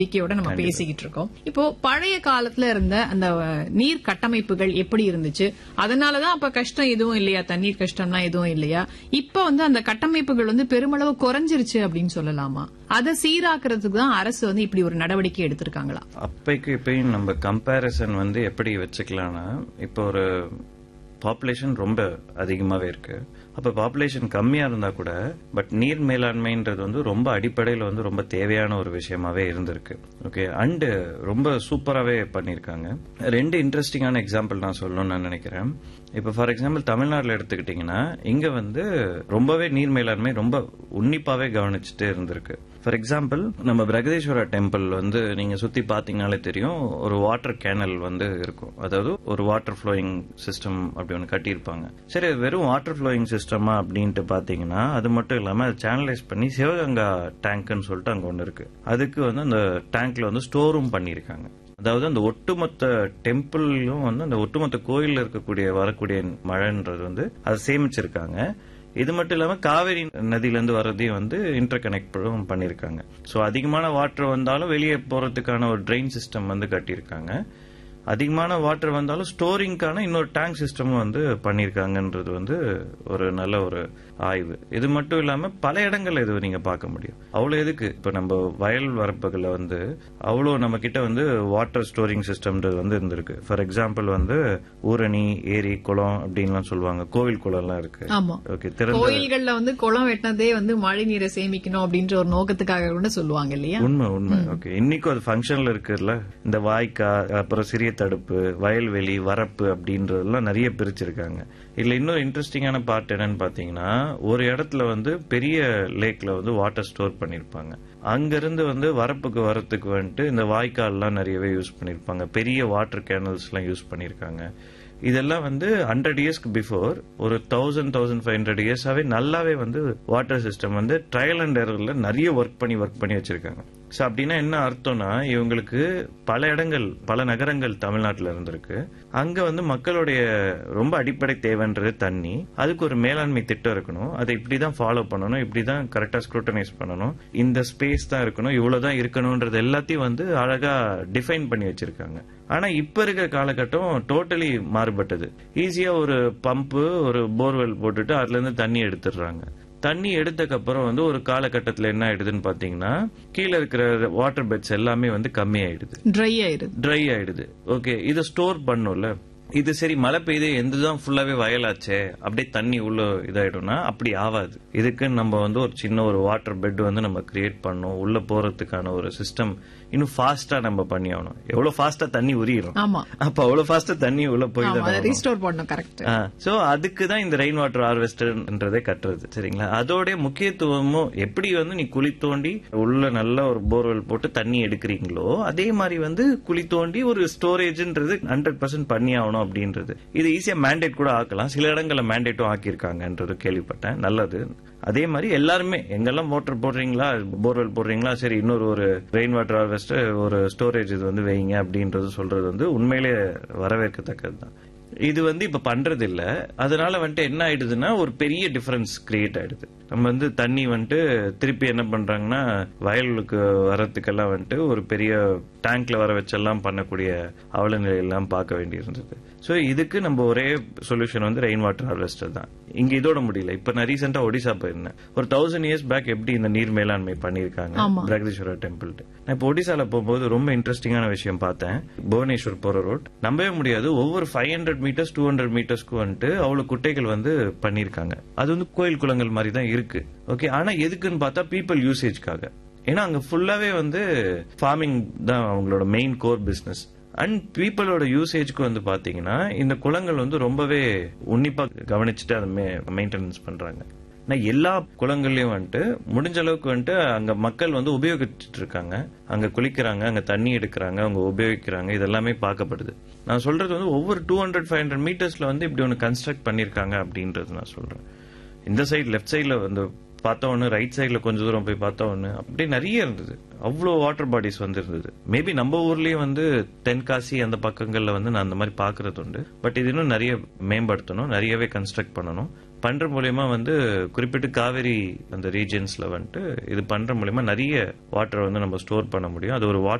நம்பிக்கையோட நம்ம பேசிக்கிட்டு இருக்கோம் இப்போ பழைய காலத்துல இருந்த அந்த அஹ், நீர் கட்டமைப்புகள் எப்படி இருந்துச்சு அதனாலதான் அப்ப கஷ்டம் எதுவும் இல்லையா தண்ணீர் கஷ்டம்லாம் எதுவும் இல்லையா இப்ப வந்து அந்த கட்டமைப்புகள் வந்து பெருமளவு குறைஞ்சிருச்சு அப்படின்னு சொல்லலாமா அதை சீராக்குறதுக்கு தான் அரசு வந்து இப்படி ஒரு நடவடிக்கை எடுத்திருக்காங்களா அப்பைக்கு இப்பயும் நம்ம கம்பேரிசன் வந்து எப்படி வச்சுக்கலாம்னா இப்போ ஒரு பாப்புலேஷன் ரொம்ப அதிகமாவே இருக்கு அப்ப பாப்புலேஷன் கம்மியா இருந்தா கூட பட் நீர் மேலாண்மைன்றது வந்து ரொம்ப அடிப்படையில் வந்து ரொம்ப தேவையான ஒரு விஷயமாவே இருந்திருக்கு ஓகே அண்டு ரொம்ப சூப்பராகவே பண்ணியிருக்காங்க ரெண்டு இன்ட்ரெஸ்டிங்கான எக்ஸாம்பிள் நான் சொல்லணும்னு நான் நினைக்கிறேன் இப்போ ஃபார் எக்ஸாம்பிள் தமிழ்நாட்டில் எடுத்துக்கிட்டிங்கன்னா இங்க வந்து ரொம்பவே நீர் மேலாண்மை ரொம்ப உன்னிப்பாவே கவனிச்சுட்டு இருந்திருக்கு ஃபார் எக்ஸாம்பிள் நம்ம பிரகதீஸ்வரா டெம்பிள் வந்து நீங்க சுத்தி பாத்தீங்கனாலே தெரியும் ஒரு வாட்டர் கேனல் வந்து இருக்கும் அதாவது ஒரு வாட்டர் ஃப்ளோயிங் சிஸ்டம் அப்படி ஒன்று கட்டியிருப்பாங்க சரி அது வெறும் வாட்டர் ஃப்ளோயிங் சிஸ்டமா அப்படின்ட்டு பாத்தீங்கன்னா அது மட்டும் இல்லாம அதை சேனலைஸ் பண்ணி சிவகங்கா டேங்க்னு சொல்லிட்டு அங்க ஒன்று இருக்கு அதுக்கு வந்து அந்த டேங்க்ல வந்து ஸ்டோரும் பண்ணியிருக்காங்க அதாவது அந்த ஒட்டுமொத்த டெம்பிளும் வந்து அந்த ஒட்டுமொத்த கோயில்ல இருக்கக்கூடிய வரக்கூடிய மழைன்றது வந்து அதை சேமிச்சிருக்காங்க இது மட்டும் இல்லாம காவேரி நதியில இருந்து வர்றதையும் வந்து இன்டர் கனெக்டும் பண்ணிருக்காங்க சோ அதிகமான வாட்டர் வந்தாலும் வெளியே போறதுக்கான ஒரு ட்ரெயின் சிஸ்டம் வந்து கட்டியிருக்காங்க அதிகமான வாட்டர் வந்தாலும் ஸ்டோரிங்க்கான இன்னொரு டேங்க் சிஸ்டமும் வந்து பண்ணியிருக்காங்கன்றது வந்து ஒரு நல்ல ஒரு ஆய்வு இது மட்டும் இல்லாம பல இடங்கள்ல இது நீங்க பார்க்க முடியும் அவ்வளவு எதுக்கு இப்ப நம்ம வயல் வரப்புகள்ல வந்து அவ்வளவு நம்ம கிட்ட வந்து வாட்டர் ஸ்டோரிங் சிஸ்டம்ன்றது வந்து இருந்திருக்கு ஃபார் எக்ஸாம்பிள் வந்து ஊரணி ஏரி குளம் அப்படின்லாம் சொல்லுவாங்க கோவில் குளம்லாம் இருக்கு ஆமா ஓகே திறந்த கோயில்கள்ல வந்து குளம் வெட்டினதே வந்து மழை நீரை சேமிக்கணும் அப்படின்ற ஒரு நோக்கத்துக்காக கூட சொல்லுவாங்க இல்லையா உண்மை உண்மை ஓகே இன்னைக்கும் அது ஃபங்க்ஷன்ல இருக்குல்ல இந்த வாய்க்கா அப்புறம் சிறிய தடுப்பு வயல்வெளி வரப்பு அப்படின்றதெல்லாம் நிறைய பிரிச்சிருக்காங்க இதுல இன்னொரு இன்ட்ரெஸ்டிங்கான பார்ட் என்னன்னு பாத்தீங்கன்னா ஒரு இடத்துல வந்து பெரிய லேக்ல வந்து வாட்டர் ஸ்டோர் பண்ணிருப்பாங்க அங்கிருந்து வந்து வரப்புக்கு வரத்துக்கு வந்துட்டு இந்த வாய்க்கால்லாம் நிறையவே யூஸ் பண்ணிருப்பாங்க பெரிய வாட்டர் கேனல்ஸ் எல்லாம் யூஸ் பண்ணிருக்காங்க இதெல்லாம் வந்து ஹண்ட்ரட் இயர்ஸ்க்கு பிஃபோர் ஒரு தௌசண்ட் தௌசண்ட் ஃபைவ் ஹண்ட்ரட் இயர்ஸாவே நல்லாவே வந்து வாட்டர் சிஸ்டம் வந்து ட்ரையல் அண்ட் எரர்ல நிறைய ஒர்க் பண்ணி ஒர்க் பண்ணி வச்சிருக்காங்க ஸோ அப்படின்னா என்ன அர்த்தம்னா இவங்களுக்கு பல இடங்கள் பல நகரங்கள் தமிழ்நாட்டில் இருந்திருக்கு அங்க வந்து மக்களுடைய ரொம்ப அடிப்படை தேவைன்றது தண்ணி அதுக்கு ஒரு மேலாண்மை திட்டம் இருக்கணும் அதை இப்படிதான் ஃபாலோ பண்ணணும் இப்படிதான் கரெக்டா ஸ்க்ரூட்டனைஸ் பண்ணணும் இந்த ஸ்பேஸ் தான் இருக்கணும் இவ்வளவுதான் இருக்கணும்ன்றது எல்லாத்தையும் வந்து அழகா டிஃபைன் பண்ணி வச்சிருக்காங்க ஆனா இப்ப இருக்கிற காலகட்டம் டோட்டலி மாறுபட்டது ஈஸியா ஒரு பம்பு ஒரு போர்வெல் போட்டுட்டு அதுல இருந்து தண்ணி எடுத்துடுறாங்க தண்ணி எடுத்தக்கு அப்புறம் வந்து ஒரு காலகட்டத்தில் என்ன ஆயிடுதுன்னு பாத்தீங்கன்னா கீழே இருக்கிற வாட்டர் பெட்ஸ் எல்லாமே வந்து கம்மி ஆயிடுது ட்ரை ஆயிருது ட்ரை ஆயிடுது ஓகே இதை ஸ்டோர் பண்ணும்ல இது சரி மழை பெய்யுது எந்ததான் ஃபுல்லாவே வயலாச்சே அப்படியே தண்ணி உள்ள இதாயிடும்னா அப்படி ஆகாது இதுக்கு நம்ம வந்து ஒரு சின்ன ஒரு வாட்டர் பெட் வந்து நம்ம கிரியேட் பண்ணணும் உள்ள போறதுக்கான ஒரு சிஸ்டம் இன்னும் ஃபாஸ்டா நம்ம பண்ணி ஆகணும் எவ்வளவு ஃபாஸ்டா தண்ணி உரியிடும் ஆமா அப்ப அவ்வளவு ஃபாஸ்டா தண்ணி உள்ள போய் ஆமா அதை தான் ரீஸ்டோர் பண்ணணும் கரெக்ட் சோ அதுக்கு தான் இந்த ரெயின் வாட்டர் ஹார்வெஸ்டர்ன்றதே கட்டுறது சரிங்களா அதோட முக்கியத்துவமும் எப்படி வந்து நீ குழி தோண்டி உள்ள நல்ல ஒரு போர்வெல் போட்டு தண்ணி எடுக்கிறீங்களோ அதே மாதிரி வந்து குழி தோண்டி ஒரு ஸ்டோரேஜ்ன்றது ஹண்ட்ரட் பர்சன்ட் பண்ணி ஆகணும் அப்படின்றது இது ஈஸியா மேண்டேட் கூட ஆக்கலாம் சில இடங்கள்ல மேண்டேட்டும் ஆக்கியிருக்காங்கன்றது கேள்விப்பட்டேன் நல்லது அதே மாதிரி எல்லாருமே எங்கெல்லாம் மோட்டர் போடுறீங்களா போர்வெல் போடுறீங்களா சரி இன்னொரு ஒரு ரெயின் வாட்டர் ஹார்வெஸ்டர் ஒரு ஸ்டோரேஜ் இது வந்து வைங்க அப்படின்றது சொல்றது வந்து உண்மையிலே வரவேற்கத்தக்கது தான் இது வந்து இப்ப பண்றது இல்ல அதனால வந்துட்டு என்ன ஆயிடுதுன்னா ஒரு பெரிய டிஃபரன்ஸ் கிரியேட் ஆயிடுது நம்ம வந்து தண்ணி வந்துட்டு திருப்பி என்ன பண்றாங்கன்னா வயலுக்கு வரத்துக்கெல்லாம் வந்துட்டு ஒரு பெரிய டேங்க்ல வர வச்செல்லாம் பண்ணக்கூடிய அவல நிலையெல்லாம் பார்க்க வேண்டியிருந்தது ஸோ இதுக்கு நம்ம ஒரே சொல்யூஷன் வந்து ரெயின் வாட்டர் ஹார்வெஸ்டர் தான் இங்க இதோட முடியல இப்ப நான் ரீசெண்டா ஒடிசா போயிருந்தேன் ஒரு தௌசண்ட் இயர்ஸ் பேக் எப்படி இந்த நீர் மேலாண்மை பண்ணிருக்காங்க ஆமா. பிரகதீஸ்வரர் டெம்பிள் நான் இப்போ ஒடிசால போகும்போது ரொம்ப இன்ட்ரெஸ்டிங்கான விஷயம் பார்த்தேன் புவனேஸ்வர் போற ரோட் நம்பவே முடியாது ஒவ்வொரு five hundred meters two hundred மீட்டர்ஸ்க்கு வந்துட்டு அவ்வளவு குட்டைகள் வந்து பண்ணிருக்காங்க அது வந்து கோயில் குளங்கள் மாதிரி தான் இருக்கு ஓகே ஆனா எதுக்குன்னு பார்த்தா பீப்புள் யூசேஜ்க்காக ஏன்னா அங்க ஃபுல்லாவே வந்து ஃபார்மிங் தான் அவங்களோட மெயின் கோர் பிசினஸ் அண்ட் பீப்புளோட யூசேஜ்க்கு வந்து பாத்தீங்கன்னா இந்த குளங்கள் வந்து ரொம்பவே உன்னிப்பா கவனிச்சுட்டு அதை மெயின்டெனன்ஸ் பண்றாங்க நான் எல்லா குளங்கள்லயும் வந்துட்டு முடிஞ்ச அளவுக்கு வந்துட்டு அங்க மக்கள் வந்து உபயோகிச்சுட்டு இருக்காங்க அங்க குளிக்கிறாங்க அங்க தண்ணி எடுக்கிறாங்க அவங்க உபயோகிக்கிறாங்க இதெல்லாமே பார்க்கப்படுது நான் சொல்றது வந்து ஒவ்வொரு டூ ஹண்ட்ரட் ஃபைவ் ஹண்ட்ரட் மீட்டர்ஸ்ல வந்து இப்படி ஒன்று கன்ஸ்ட்ரக்ட் பண்ணிருக்காங்க அப்படின்றது நான் சொல்றேன் இந்த சைடு லெஃப்ட் சைடுல வந்து பார்த்த ஒன்று ரைட் சைடுல கொஞ்ச தூரம் போய் பார்த்த ஒன்று அப்படியே நிறைய இருந்தது அவ்வளோ வாட்டர் பாடிஸ் வந்து இருந்தது மேபி நம்ம ஊர்லயும் வந்து தென்காசி அந்த பக்கங்கள்ல வந்து நான் அந்த மாதிரி பார்க்கறது உண்டு பட் இது இன்னும் நிறைய மேம்படுத்தணும் நிறையவே கன்ஸ்ட்ரக்ட் பண்ணணும் பண்ற மூலியமா வந்து குறிப்பிட்டு காவேரி அந்த ரீஜன்ஸ்ல வந்துட்டு இது பண்ற மூலியமா நிறைய வாட்டரை வந்து நம்ம ஸ்டோர் பண்ண முடியும் அது ஒரு